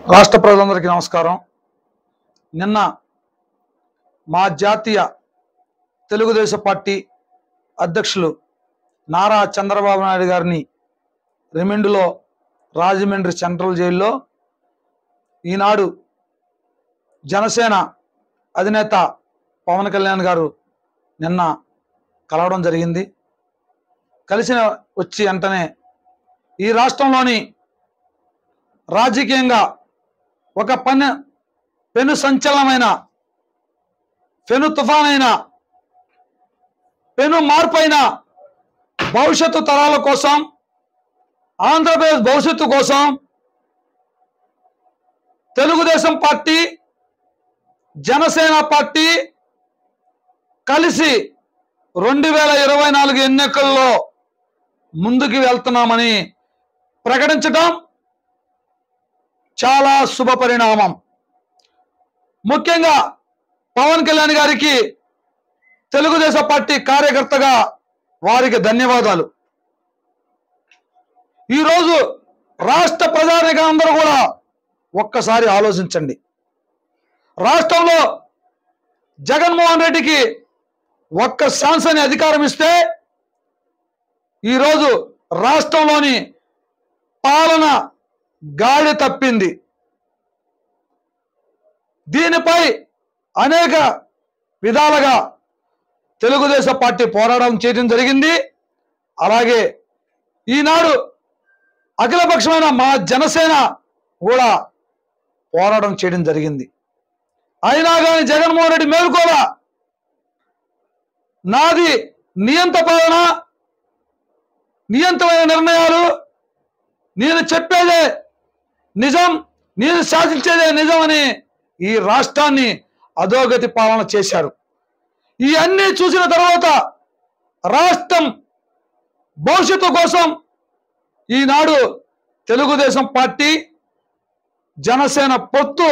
రాష్ట్ర ప్రజలందరికీ నమస్కారం నిన్న మా జాతీయ తెలుగుదేశం పార్టీ అధ్యక్షులు నారా చంద్రబాబు నాయుడు గారిని రిమాండ్లో రాజమండ్రి సెంట్రల్ జైల్లో ఈనాడు జనసేన అధినేత పవన్ కళ్యాణ్ గారు నిన్న కలవడం జరిగింది కలిసిన వచ్చి వెంటనే ఈ రాష్ట్రంలోని రాజకీయంగా ఒక పని పెను సంచలనమైన పెను తుఫానైన పెను మార్పైన భవిష్యత్తు తరాల కోసం ఆంధ్రప్రదేశ్ భవిష్యత్తు కోసం తెలుగుదేశం పార్టీ జనసేన పార్టీ కలిసి రెండు వేల ఇరవై నాలుగు ఎన్నికల్లో ముందుకు వెళ్తున్నామని ప్రకటించడం చాలా శుభ పరిణామం ముఖ్యంగా పవన్ కళ్యాణ్ గారికి తెలుగుదేశం పార్టీ కార్యకర్తగా వారికి ధన్యవాదాలు ఈరోజు రాష్ట్ర ప్రజానిక అందరూ కూడా ఒక్కసారి ఆలోచించండి రాష్ట్రంలో జగన్మోహన్ రెడ్డికి ఒక్క ఛాన్స్ అని అధికారం ఇస్తే ఈరోజు రాష్ట్రంలోని పాలన గాడి తప్పింది దీనిపై అనేక విధాలుగా తెలుగుదేశం పార్టీ పోరాటం చేయడం జరిగింది అలాగే ఈనాడు అఖిలపక్షమైన మా జనసేన కూడా పోరాటం చేయడం జరిగింది అయినా కానీ జగన్మోహన్ రెడ్డి మేలుకోలా నాది నియంత పాలన నియంతమైన నిర్ణయాలు నేను చెప్పేదే నిజం నేను శాసించేదే నిజం అని ఈ రాష్ట్రాన్ని అధోగతి పాలన చేశారు ఇవన్నీ చూసిన తర్వాత రాష్ట్రం భవిష్యత్తు కోసం ఈనాడు తెలుగుదేశం పార్టీ జనసేన పొత్తు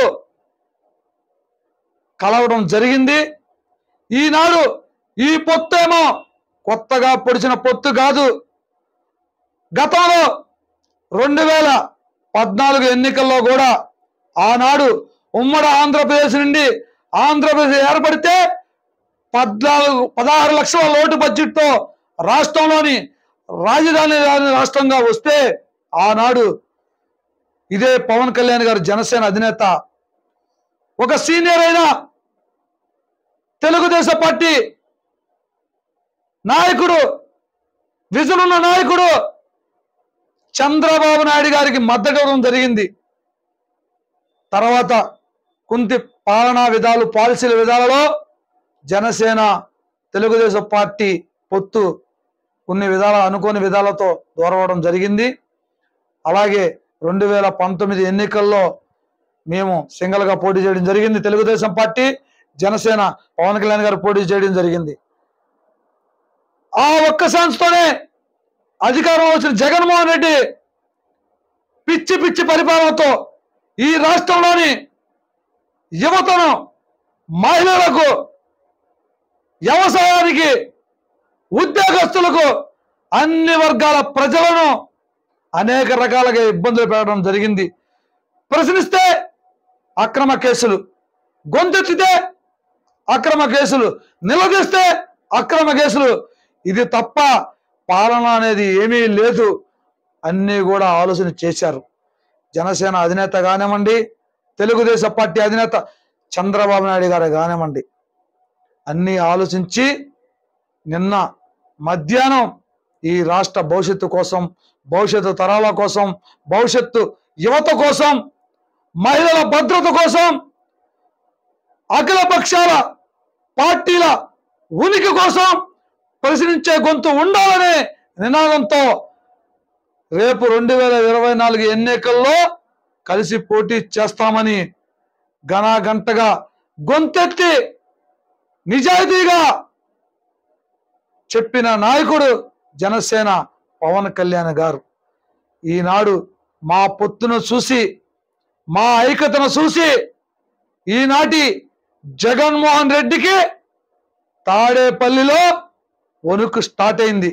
కలవడం జరిగింది ఈనాడు ఈ పొత్తు ఏమో కొత్తగా పొడిచిన పొత్తు కాదు గతంలో రెండు వేల పద్నాలుగు ఎన్నికల్లో కూడా ఆనాడు ఉమ్మడి ఆంధ్రప్రదేశ్ నుండి ఆంధ్రప్రదేశ్ ఏర్పడితే పద్నాలుగు పదహారు లక్షల లోటు బడ్జెట్తో రాష్ట్రంలోని రాజధాని రాష్ట్రంగా వస్తే ఆనాడు ఇదే పవన్ కళ్యాణ్ గారు జనసేన అధినేత ఒక సీనియర్ అయిన తెలుగుదేశం పార్టీ నాయకుడు విజన్ ఉన్న నాయకుడు చంద్రబాబు నాయుడు గారికి మద్దతు ఇవ్వడం జరిగింది తర్వాత కుంతి పాలనా విధాలు పాలసీల విధాలలో జనసేన తెలుగుదేశం పార్టీ పొత్తు కొన్ని విధాల అనుకోని విధాలతో దూరవడం జరిగింది అలాగే రెండు వేల పంతొమ్మిది ఎన్నికల్లో మేము సింగల్గా పోటీ చేయడం జరిగింది తెలుగుదేశం పార్టీ జనసేన పవన్ కళ్యాణ్ గారు పోటీ చేయడం జరిగింది ఆ ఒక్క ఛాన్స్తోనే అధికారం వచ్చిన జగన్మోహన్ రెడ్డి పిచ్చి పిచ్చి పరిపాలనతో ఈ రాష్ట్రంలోని యువతను మహిళలకు వ్యవసాయానికి ఉద్యోగస్తులకు అన్ని వర్గాల ప్రజలను అనేక రకాలుగా ఇబ్బందులు పెట్టడం జరిగింది ప్రశ్నిస్తే అక్రమ కేసులు గొంతెత్తితే అక్రమ కేసులు నిలదీస్తే అక్రమ కేసులు ఇది తప్ప పాలన అనేది ఏమీ లేదు అన్నీ కూడా ఆలోచన చేశారు జనసేన అధినేత కానివ్వండి తెలుగుదేశం పార్టీ అధినేత చంద్రబాబు నాయుడు గారు కానివ్వండి అన్నీ ఆలోచించి నిన్న మధ్యాహ్నం ఈ రాష్ట్ర భవిష్యత్తు కోసం భవిష్యత్తు తరాల కోసం భవిష్యత్తు యువత కోసం మహిళల భద్రత కోసం అఖిల పక్షాల పార్టీల ఉనికి కోసం ప్రశ్నించే గొంతు ఉండాలనే నినాదంతో రేపు రెండు వేల ఇరవై నాలుగు ఎన్నికల్లో కలిసి పోటీ చేస్తామని గంటగా గొంతెత్తి నిజాయితీగా చెప్పిన నాయకుడు జనసేన పవన్ కళ్యాణ్ గారు ఈనాడు మా పొత్తును చూసి మా ఐక్యతను చూసి ఈనాటి జగన్మోహన్ రెడ్డికి తాడేపల్లిలో వణుకు స్టార్ట్ అయింది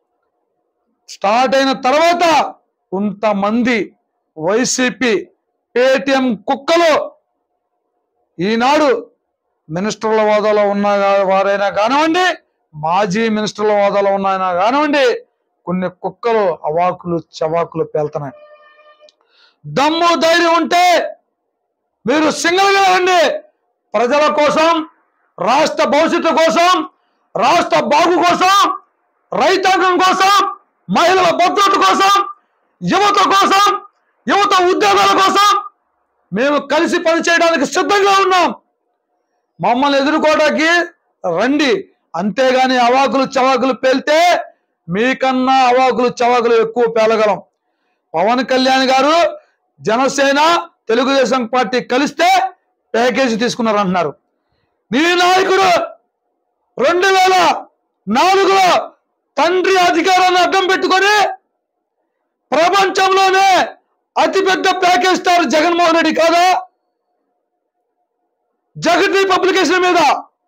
స్టార్ట్ అయిన తర్వాత కొంతమంది వైసీపీ పేటిఎం కుక్కలు ఈనాడు మినిస్టర్ల హోదాలో ఉన్న వారైనా కానివ్వండి మాజీ మినిస్టర్ల హోదాలో ఉన్నాయినా కానివ్వండి కొన్ని కుక్కలు అవాకులు చవాకులు పేలుతున్నాయి దమ్ము ధైర్యం ఉంటే మీరు సింగల్గా రండి ప్రజల కోసం రాష్ట్ర భవిష్యత్తు కోసం రాష్ట్ర బాగు కోసం రైతాంగం కోసం మహిళల భద్రత కోసం యువత కోసం యువత ఉద్యోగాల కోసం మేము కలిసి పనిచేయడానికి సిద్ధంగా ఉన్నాం మమ్మల్ని ఎదుర్కోవడానికి రండి అంతేగాని అవాకులు చవాకులు పేలితే మీకన్నా అవాకులు చవాకులు ఎక్కువ పేలగలం పవన్ కళ్యాణ్ గారు జనసేన తెలుగుదేశం పార్టీ కలిస్తే ప్యాకేజీ తీసుకున్నారు అంటున్నారు నీ నాయకుడు రెండు వేల నాలుగులో తండ్రి అధికారాన్ని అడ్డం పెట్టుకొని ప్రపంచంలోనే అతిపెద్ద ప్యాకేజ్ స్టార్ జగన్మోహన్ రెడ్డి కాదా జగతి పబ్లికేషన్ మీద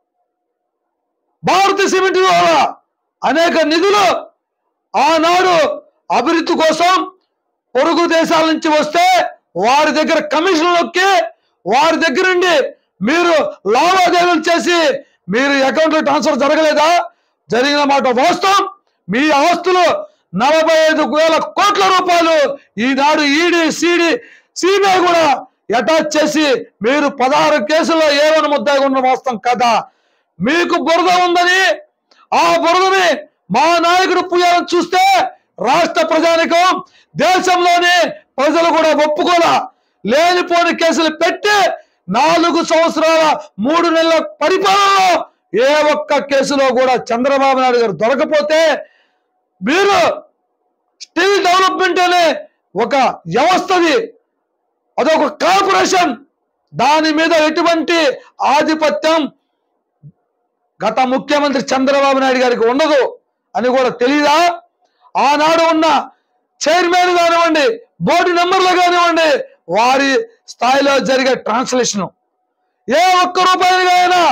భారత సిమెంట్ ద్వారా అనేక నిధులు ఆనాడు అభివృద్ధి కోసం పొరుగు దేశాల నుంచి వస్తే వారి దగ్గర కమిషన్ నొక్కి వారి దగ్గర నుండి మీరు లావాదేవీలు చేసి మీరు అకౌంట్లో ట్రాన్స్ఫర్ జరగలేదా జరిగిన మాట వాస్తవం మీ ఆస్తులు నలభై ఐదు వేల కోట్ల రూపాయలు ఈనాడు ఈడీ సిడి సిబిఐ కూడా అటాచ్ చేసి మీరు పదహారు కేసుల్లో ఏమని ముద్దాయి ఉన్న వాస్తవం కదా మీకు బురద ఉందని ఆ బురదని మా నాయకుడు పుయ్యాలని చూస్తే రాష్ట్ర ప్రజానికం దేశంలోని ప్రజలు కూడా ఒప్పుకోలా లేనిపోని కేసులు పెట్టి నాలుగు సంవత్సరాల మూడు నెలల పరిపాలనలో ఏ ఒక్క కేసులో కూడా చంద్రబాబు నాయుడు గారు దొరకపోతే మీరు స్టిల్ డెవలప్మెంట్ అనే ఒక వ్యవస్థది అదొక కార్పొరేషన్ దాని మీద ఎటువంటి ఆధిపత్యం గత ముఖ్యమంత్రి చంద్రబాబు నాయుడు గారికి ఉండదు అని కూడా తెలియదా ఆనాడు ఉన్న చైర్మన్ కానివ్వండి బోర్డు మెంబర్లు కానివ్వండి వారి స్థాయిలో జరిగే ట్రాన్స్లేషన్ ఏ ఒక్క రూపాయలుగా అయినా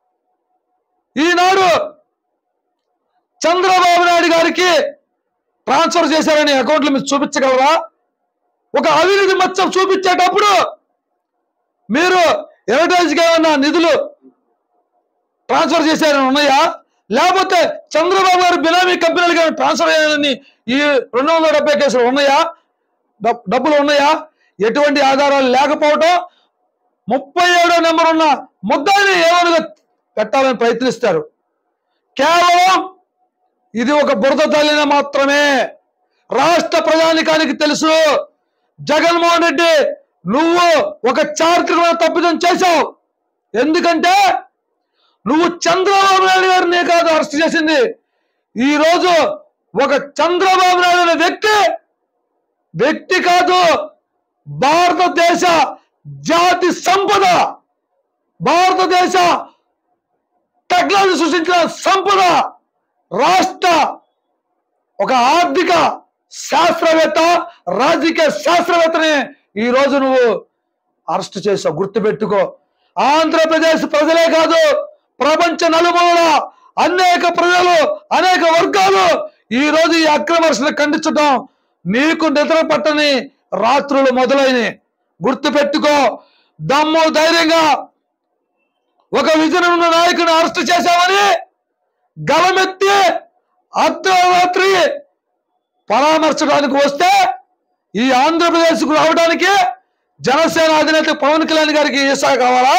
ఈనాడు చంద్రబాబు నాయుడు గారికి ట్రాన్స్ఫర్ చేశారని అకౌంట్లు మీరు చూపించగలరా ఒక అవినీతి మచ్చ చూపించేటప్పుడు మీరు హెరిటేజ్కి ఏమన్నా నిధులు ట్రాన్స్ఫర్ చేశారని ఉన్నాయా లేకపోతే చంద్రబాబు గారు బినామీ కంపెనీలకి ఏమైనా ట్రాన్స్ఫర్ చేయాలని ఈ రెండు వందల డెబ్బై కేసులు ఉన్నాయా డబ్- డబ్బులు ఉన్నాయా ఎటువంటి ఆధారాలు లేకపోవటం ముప్పై ఏడో నెంబర్ ఉన్న ముద్దాయిని ఏమనుగా పెట్టాలని ప్రయత్నిస్తారు కేవలం ఇది ఒక బురద తల్లిన మాత్రమే రాష్ట్ర ప్రజానికానికి తెలుసు జగన్మోహన్ రెడ్డి నువ్వు ఒక చారిత్రకమైన తప్పిదం చేశావు ఎందుకంటే నువ్వు చంద్రబాబు నాయుడు గారిని కాదు అరెస్ట్ చేసింది ఈ రోజు ఒక చంద్రబాబు నాయుడు అనే వ్యక్తి వ్యక్తి కాదు భారతదేశ జాతి సంపద భారతదేశ టెక్నాలజీ సృష్టించిన సంపద రాష్ట్ర ఒక ఆర్థిక శాస్త్రవేత్త రాజకీయ శాస్త్రవేత్తని ఈ రోజు నువ్వు అరెస్ట్ చేసావు గుర్తుపెట్టుకో ఆంధ్రప్రదేశ్ ప్రజలే కాదు ప్రపంచ నలుమూల అనేక ప్రజలు అనేక వర్గాలు ఈ రోజు ఈ అక్రమర్శను ఖండించడం నీకు నిద్ర పట్టని రాత్రులు మొదలైనవి గుర్తుపెట్టుకో దమ్ము ధైర్యంగా ఒక విజయం ఉన్న నాయకుని అరెస్ట్ చేశామని గలమెత్తి అర్ధరాత్రి పరామర్శడానికి వస్తే ఈ ఆంధ్రప్రదేశ్కు రావడానికి జనసేన అధినేత పవన్ కళ్యాణ్ గారికి ఈసా కావాలా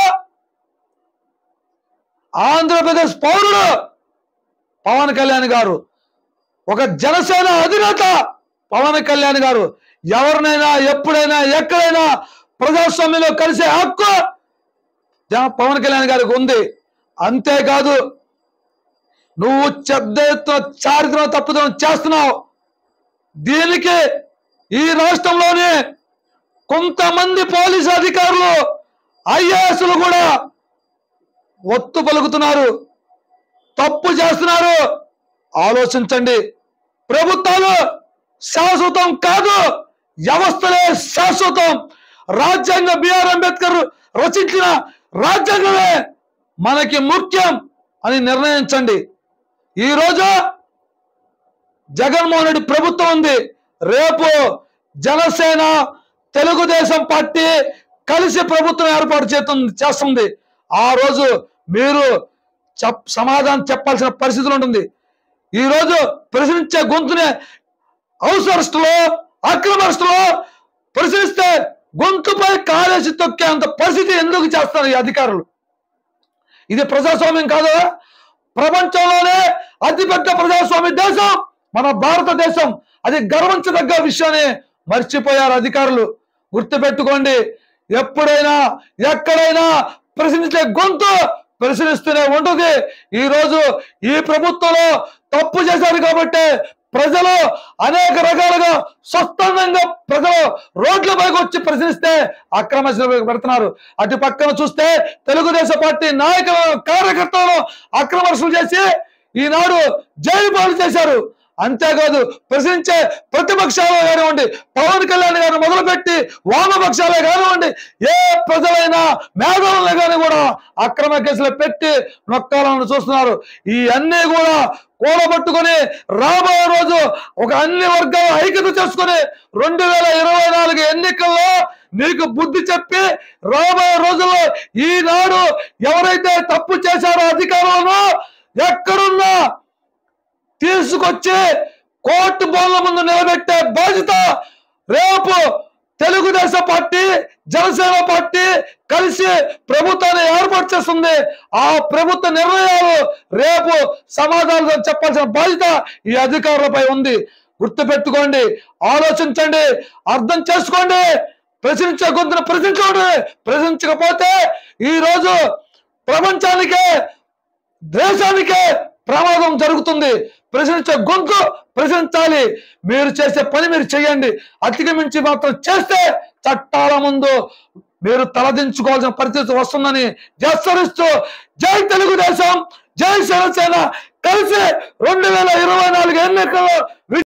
ఆంధ్రప్రదేశ్ పౌరుడు పవన్ కళ్యాణ్ గారు ఒక జనసేన అధినేత పవన్ కళ్యాణ్ గారు ఎవరినైనా ఎప్పుడైనా ఎక్కడైనా ప్రజాస్వామ్యంలో కలిసే హక్కు జన- పవన్ కళ్యాణ్ గారికి ఉంది అంతేకాదు నువ్వు చెద్ద ఎత్తున చారిత్రక తప్పుదం చేస్తున్నావు దీనికి ఈ రాష్ట్రంలోనే కొంతమంది పోలీసు అధికారులు ఐఏఎస్లు కూడా ఒత్తు పలుకుతున్నారు తప్పు చేస్తున్నారు ఆలోచించండి ప్రభుత్వాలు శాశ్వతం కాదు వ్యవస్థలే శాశ్వతం రాజ్యాంగ బిఆర్ అంబేద్కర్ రచించిన రాజ్యాంగమే మనకి ముఖ్యం అని నిర్ణయించండి ఈరోజు జగన్మోహన్ రెడ్డి ప్రభుత్వం ఉంది రేపు జనసేన తెలుగుదేశం పార్టీ కలిసి ప్రభుత్వం ఏర్పాటు చేస్తుంది చేస్తుంది ఆ రోజు మీరు చెప్ సమాధానం చెప్పాల్సిన పరిస్థితులు ఉంటుంది ఈ రోజు ప్రశ్నించే గొంతునే హౌస్ అరెస్టులో అక్రమ అరెస్టులో ప్రశ్నిస్తే గొంతుపై కాలేసి తొక్కేంత పరిస్థితి ఎందుకు చేస్తారు ఈ అధికారులు ఇది ప్రజాస్వామ్యం కాదు ప్రపంచంలోనే అతిపెద్ద ప్రజాస్వామ్య దేశం మన భారతదేశం అది గర్వించదగ్గ విషయాన్ని మర్చిపోయారు అధికారులు గుర్తుపెట్టుకోండి ఎప్పుడైనా ఎక్కడైనా ప్రశ్నించే గొంతు ప్రశ్నిస్తూనే ఉంటుంది ఈ రోజు ఈ ప్రభుత్వంలో తప్పు చేశారు కాబట్టి ప్రజలు అనేక రకాలుగా స్వచ్ఛందంగా ప్రజలు రోడ్లపైకి వచ్చి ప్రశ్నిస్తే అక్రమ శిక్షలు పెడుతున్నారు అటు పక్కన చూస్తే తెలుగుదేశం పార్టీ నాయకులను కార్యకర్తలను అక్రమర్శలు చేసి ఈనాడు జైలు పాలు చేశారు అంతేకాదు ప్రశ్నించే ప్రతిపక్షాలు కానివ్వండి పవన్ కళ్యాణ్ గారిని మొదలుపెట్టి వామపక్షాలే కానివ్వండి ఏ ప్రజలైనా మేధావులను కానీ కూడా అక్రమ కేసులు పెట్టి నొక్కాలని చూస్తున్నారు ఈ అన్ని కూడా కూడబట్టుకొని రాబోయే రోజు ఒక అన్ని వర్గాల ఐక్యత చేసుకొని రెండు వేల ఇరవై నాలుగు ఎన్నికల్లో నీకు బుద్ధి చెప్పి రాబోయే రోజుల్లో ఈనాడు ఎవరైతే తప్పు చేశారో అధికారులను ఎక్కడున్నా తీసుకొచ్చి కోర్టు బోన్ల ముందు నిలబెట్టే బాధ్యత రేపు తెలుగుదేశం పార్టీ జనసేన పార్టీ కలిసి ప్రభుత్వాన్ని ఏర్పాటు చేస్తుంది ఆ ప్రభుత్వ నిర్ణయాలు రేపు సమాధానం చెప్పాల్సిన బాధ్యత ఈ అధికారులపై ఉంది గుర్తుపెట్టుకోండి ఆలోచించండి అర్థం చేసుకోండి ప్రశ్నించే గొంతును ప్రశ్నించండి ప్రశ్నించకపోతే ఈ రోజు ప్రపంచానికే దేశానికే ప్రమాదం జరుగుతుంది ప్రశ్నించే గొంతు ప్రశ్నించాలి మీరు చేసే పని మీరు చేయండి అతికి మించి మాత్రం చేస్తే చట్టాల ముందు మీరు తలదించుకోవాల్సిన పరిస్థితి వస్తుందని హెచ్చరిస్తూ జై తెలుగుదేశం జై శివసేన కలిసి రెండు వేల ఇరవై నాలుగు ఎన్నికల్లో